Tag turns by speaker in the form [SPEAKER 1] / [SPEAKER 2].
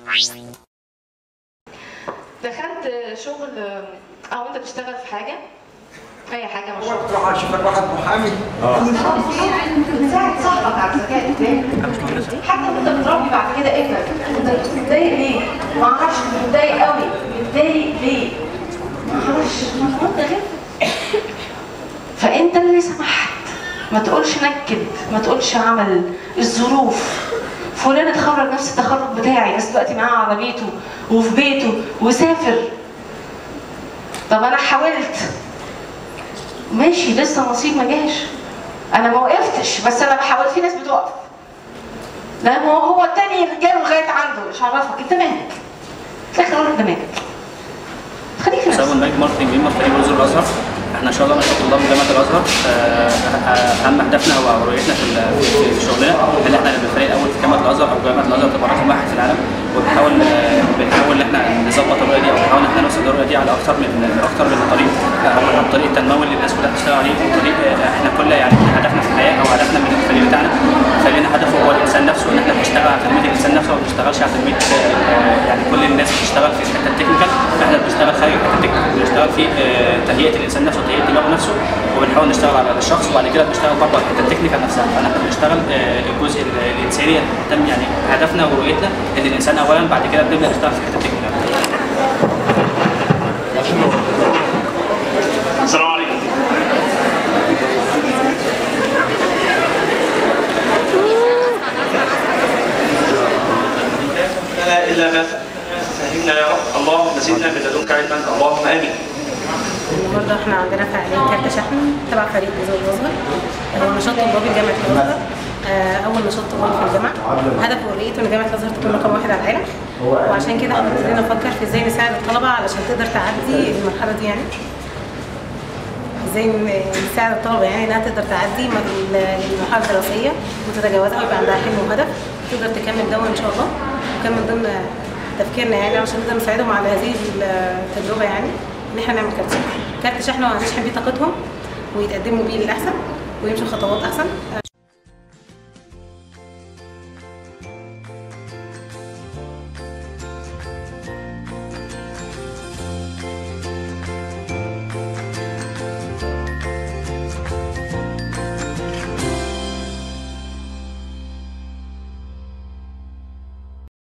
[SPEAKER 1] دخلت شغل او انت بتشتغل في حاجه اي حاجه مشروع
[SPEAKER 2] تروح اشوفك واحد محامي
[SPEAKER 1] بتساعد صاحبك على الذكاء الذاتي حتى وانت بتربي بعد كده ابنك انت متضايق ليه؟ ما اعرفش متضايق قوي متضايق ليه؟ ما اعرفش المفروض ده غير فانت اللي سمحت ما تقولش نكد ما تقولش عمل الظروف فلان اتخرج نفس التخرج بتاعي بس دلوقتي معاه عربيته وفي بيته وسافر طب انا حاولت ماشي لسه نصيب ما جاش انا ما وقفتش بس انا بحاول في ناس بتقف لا ما هو هو التاني جاله لغايه عنده مش عرفك انت مالك تلاقي خلاص انت مالك خليك في
[SPEAKER 3] حسام
[SPEAKER 1] نفسك
[SPEAKER 3] الملك ماركتنج جيمر فريق جزر الازهر احنا ان شاء الله نشاط طلاب من جامعه الازهر آه، اهم هدفنا ورؤيتنا في ال- في شغلنا ان احنا نبقى الفريق الاول في جامعه الازهر او جامعه الازهر تبقى رقم واحد في العالم وبنحاول آه، بنحاول ان احنا نظبط الرؤيه دي او بنحاول ان احنا نوصل للرؤيه دي على اكثر من اكثر من طريق آه، عن طريق تنموي اللي الناس كلها بتشتغل عليه وطريق آه، احنا كل يعني هدفنا في الحياه او هدفنا من الفريق بتاعنا فريقنا هدفه هو الانسان نفسه ان احنا بنشتغل على تنميه الانسان نفسه وما بنشتغلش على تنميه آه، يعني كل الناس بتشتغل في الحته التكنيكال احنا بنشتغل خارج الحته التكنيكال بنشتغل في آه، تهيئه الانسان نفسه وتهيئه دماغه نفسه وبنحاول نشتغل على الشخص وبعد كده بنشتغل برضه على الحته التكنيكال نفسها فاحنا بنشتغل آه، الجزء ال- الانساني اللي مهتم يعني هدفنا ورؤيتنا ان الانسان اولا بعد كده بنبدا نشتغل في الحته التكنيكال
[SPEAKER 4] السلام عليكم لنا الا ما فهمنا يا رب اللهم زدنا من لدنك علما اللهم امين
[SPEAKER 5] النهارده احنا عندنا فعاليه كارت شحن تبع فريق جزر الازهر هو نشاط طلابي لجامعه الازهر آه، اول نشاط طلابي في الجامعه هدف ورؤيته ان جامعه الازهر تكون رقم واحد على العالم وعشان كده احنا ابتدينا نفكر في ازاي نساعد الطلبه علشان تقدر تعدي المرحله دي يعني ازاي ن- نساعد الطلبه يعني انها تقدر تعدي م- المرحله الدراسيه وتتجاوزها ويبقى عندها حلم وهدف تقدر تكمل دوما ان شاء الله وكان من ضمن تفكيرنا يعني عشان نقدر نساعدهم على هذه التجربه يعني ان احنا نعمل كارت شحن كارت شحن وهنشحن بيه طاقتهم ويتقدموا بيه للاحسن ويمشوا خطوات احسن